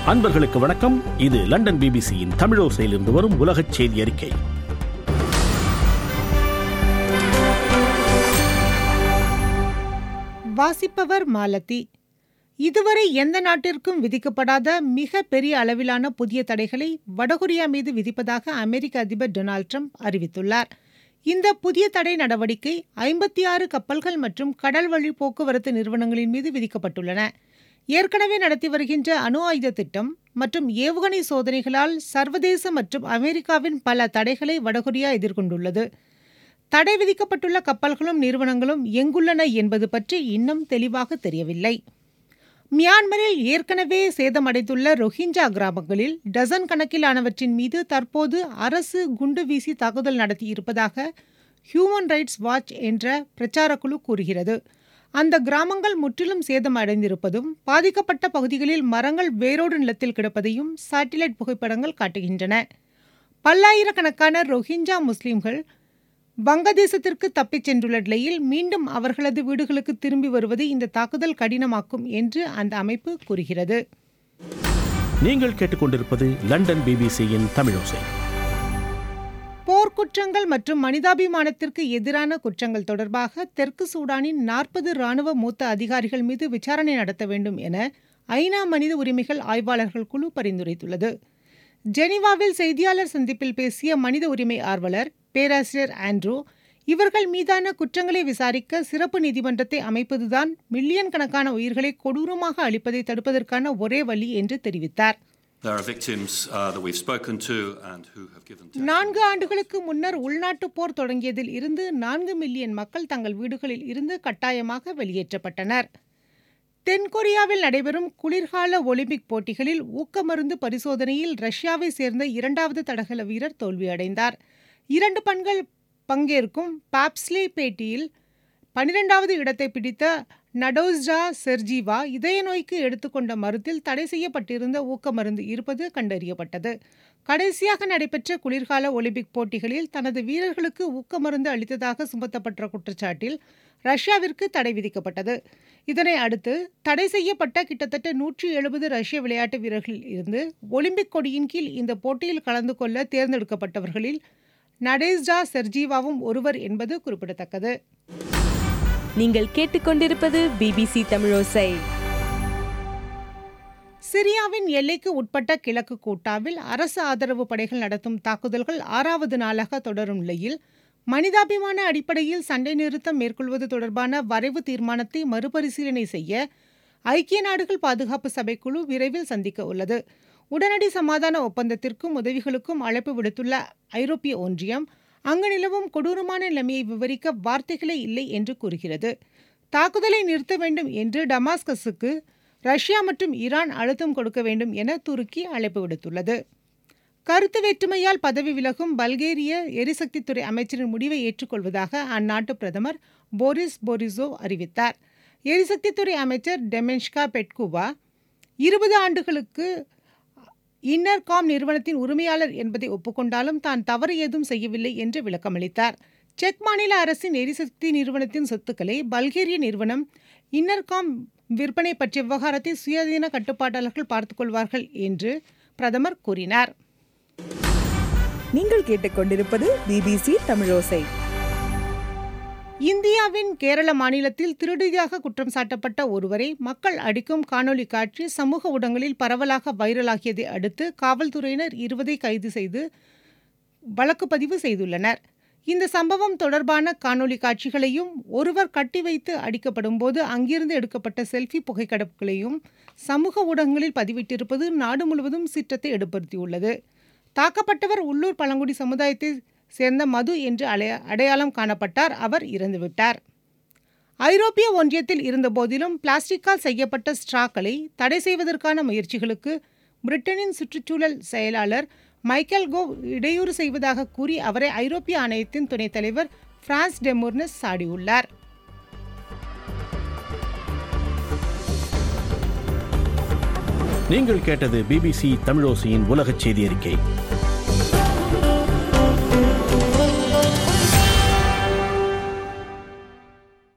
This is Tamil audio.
அன்பர்களுக்கு வணக்கம் இது லண்டன் பிபிசியின் தமிழோசையிலிருந்து வரும் உலகச் செய்தி அறிக்கை வாசிப்பவர் மாலதி இதுவரை எந்த நாட்டிற்கும் விதிக்கப்படாத மிக பெரிய அளவிலான புதிய தடைகளை வடகொரியா மீது விதிப்பதாக அமெரிக்க அதிபர் டொனால்ட் ட்ரம்ப் அறிவித்துள்ளார் இந்த புதிய தடை நடவடிக்கை ஐம்பத்தி ஆறு கப்பல்கள் மற்றும் கடல் வழி போக்குவரத்து நிறுவனங்களின் மீது விதிக்கப்பட்டுள்ளன ஏற்கனவே நடத்தி வருகின்ற அணு ஆயுத திட்டம் மற்றும் ஏவுகணை சோதனைகளால் சர்வதேச மற்றும் அமெரிக்காவின் பல தடைகளை வடகொரியா எதிர்கொண்டுள்ளது தடை விதிக்கப்பட்டுள்ள கப்பல்களும் நிறுவனங்களும் எங்குள்ளன என்பது பற்றி இன்னும் தெளிவாக தெரியவில்லை மியான்மரில் ஏற்கனவே சேதமடைந்துள்ள ரொஹிஞ்சா கிராமங்களில் டசன் கணக்கிலானவற்றின் மீது தற்போது அரசு குண்டு வீசி தாக்குதல் நடத்தியிருப்பதாக ஹியூமன் ரைட்ஸ் வாட்ச் என்ற பிரச்சாரக்குழு கூறுகிறது அந்த கிராமங்கள் முற்றிலும் சேதமடைந்திருப்பதும் பாதிக்கப்பட்ட பகுதிகளில் மரங்கள் வேரோடு நிலத்தில் கிடப்பதையும் சாட்டிலைட் புகைப்படங்கள் காட்டுகின்றன பல்லாயிரக்கணக்கான ரொஹிஞ்சா முஸ்லிம்கள் வங்கதேசத்திற்கு தப்பிச் சென்றுள்ள நிலையில் மீண்டும் அவர்களது வீடுகளுக்கு திரும்பி வருவது இந்த தாக்குதல் கடினமாக்கும் என்று அந்த அமைப்பு கூறுகிறது நீங்கள் கேட்டுக்கொண்டிருப்பது லண்டன் பிபிசியின் தமிழோசை போர்க்குற்றங்கள் மற்றும் மனிதாபிமானத்திற்கு எதிரான குற்றங்கள் தொடர்பாக தெற்கு சூடானின் நாற்பது ராணுவ மூத்த அதிகாரிகள் மீது விசாரணை நடத்த வேண்டும் என ஐநா மனித உரிமைகள் ஆய்வாளர்கள் குழு பரிந்துரைத்துள்ளது ஜெனீவாவில் செய்தியாளர் சந்திப்பில் பேசிய மனித உரிமை ஆர்வலர் பேராசிரியர் ஆண்ட்ரூ இவர்கள் மீதான குற்றங்களை விசாரிக்க சிறப்பு நீதிமன்றத்தை அமைப்பதுதான் மில்லியன் கணக்கான உயிர்களை கொடூரமாக அளிப்பதை தடுப்பதற்கான ஒரே வழி என்று தெரிவித்தார் There are victims uh, that we've spoken to and who have given testimony. நான்கு ஆண்டுகளுக்கு முன்னர் உள்நாட்டுப் போர் தொடங்கியதில் இருந்து நான்கு மில்லியன் மக்கள் தங்கள் வீடுகளில் இருந்து கட்டாயமாக வெளியேற்றப்பட்டனர் தென்கொரியாவில் நடைபெறும் குளிர்கால ஒலிம்பிக் போட்டிகளில் ஊக்கமருந்து பரிசோதனையில் ரஷ்யாவை சேர்ந்த இரண்டாவது தடகள வீரர் தோல்வியடைந்தார் இரண்டு பெண்கள் பங்கேற்கும் பாப்ஸ்லே பேட்டியில் பனிரெண்டாவது இடத்தை பிடித்த நடோஸ்டா செர்ஜீவா இதய நோய்க்கு எடுத்துக்கொண்ட மருந்தில் தடை செய்யப்பட்டிருந்த ஊக்க மருந்து இருப்பது கண்டறியப்பட்டது கடைசியாக நடைபெற்ற குளிர்கால ஒலிம்பிக் போட்டிகளில் தனது வீரர்களுக்கு ஊக்க மருந்து அளித்ததாக சுமத்தப்பட்ட குற்றச்சாட்டில் ரஷ்யாவிற்கு தடை விதிக்கப்பட்டது இதனை அடுத்து தடை செய்யப்பட்ட கிட்டத்தட்ட நூற்றி எழுபது ரஷ்ய விளையாட்டு வீரர்களில் இருந்து ஒலிம்பிக் கொடியின் கீழ் இந்த போட்டியில் கலந்து கொள்ள தேர்ந்தெடுக்கப்பட்டவர்களில் நடேஸ்டா செர்ஜீவாவும் ஒருவர் என்பது குறிப்பிடத்தக்கது நீங்கள் கேட்டுக்கொண்டிருப்பது பிபிசி தமிழோசை சிரியாவின் எல்லைக்கு உட்பட்ட கிழக்கு கூட்டாவில் அரசு ஆதரவு படைகள் நடத்தும் தாக்குதல்கள் ஆறாவது நாளாக தொடரும் நிலையில் மனிதாபிமான அடிப்படையில் சண்டை நிறுத்தம் மேற்கொள்வது தொடர்பான வரைவு தீர்மானத்தை மறுபரிசீலனை செய்ய ஐக்கிய நாடுகள் பாதுகாப்பு சபைக்குழு விரைவில் சந்திக்க உள்ளது உடனடி சமாதான ஒப்பந்தத்திற்கும் உதவிகளுக்கும் அழைப்பு விடுத்துள்ள ஐரோப்பிய ஒன்றியம் அங்கு நிலவும் கொடூரமான நிலைமையை விவரிக்க வார்த்தைகளே இல்லை என்று கூறுகிறது தாக்குதலை நிறுத்த வேண்டும் என்று டமாஸ்கஸுக்கு ரஷ்யா மற்றும் ஈரான் அழுத்தம் கொடுக்க வேண்டும் என துருக்கி அழைப்பு விடுத்துள்ளது கருத்து வேற்றுமையால் பதவி விலகும் பல்கேரிய எரிசக்தித்துறை அமைச்சரின் முடிவை ஏற்றுக்கொள்வதாக அந்நாட்டு பிரதமர் போரிஸ் போரிசோ அறிவித்தார் எரிசக்தித்துறை அமைச்சர் டெமென்ஷ்கா பெட்குவா இருபது ஆண்டுகளுக்கு இன்னர்காம் நிறுவனத்தின் உரிமையாளர் என்பதை ஒப்புக்கொண்டாலும் தான் தவறு ஏதும் செய்யவில்லை என்று விளக்கமளித்தார் செக் மாநில அரசின் எரிசக்தி நிறுவனத்தின் சொத்துக்களை பல்கேரிய நிறுவனம் இன்னர்காம் விற்பனை பற்றிய விவகாரத்தை சுயாதீன கட்டுப்பாட்டாளர்கள் பார்த்துக்கொள்வார்கள் என்று பிரதமர் கூறினார் நீங்கள் கேட்டுக்கொண்டிருப்பது பிபிசி தமிழோசை இந்தியாவின் கேரள மாநிலத்தில் திருடியாக குற்றம் சாட்டப்பட்ட ஒருவரை மக்கள் அடிக்கும் காணொலி காட்சி சமூக ஊடகங்களில் பரவலாக வைரலாகியதை அடுத்து காவல்துறையினர் இருவதை கைது செய்து வழக்கு பதிவு செய்துள்ளனர் இந்த சம்பவம் தொடர்பான காணொலி காட்சிகளையும் ஒருவர் கட்டி வைத்து அடிக்கப்படும் போது அங்கிருந்து எடுக்கப்பட்ட செல்ஃபி புகைக்கடப்புகளையும் சமூக ஊடகங்களில் பதிவிட்டிருப்பது நாடு முழுவதும் சீற்றத்தை ஏற்படுத்தியுள்ளது தாக்கப்பட்டவர் உள்ளூர் பழங்குடி சமுதாயத்தை சேர்ந்த மது என்று அடைய அடையாளம் காணப்பட்டார் அவர் இறந்துவிட்டார் ஐரோப்பிய ஒன்றியத்தில் இருந்தபோதிலும் பிளாஸ்டிக்கால் செய்யப்பட்ட ஸ்ட்ராக்களை தடை செய்வதற்கான முயற்சிகளுக்கு பிரிட்டனின் சுற்றுச்சூழல் செயலாளர் மைக்கேல் கோவ் இடையூறு செய்வதாக கூறி அவரை ஐரோப்பிய ஆணையத்தின் துணைத் தலைவர் பிரான்ஸ் டெமோர்னஸ் சாடியுள்ளார் நீங்கள் கேட்டது பிபிசி தமிழோசையின் உலகச் செய்தி அறிக்கை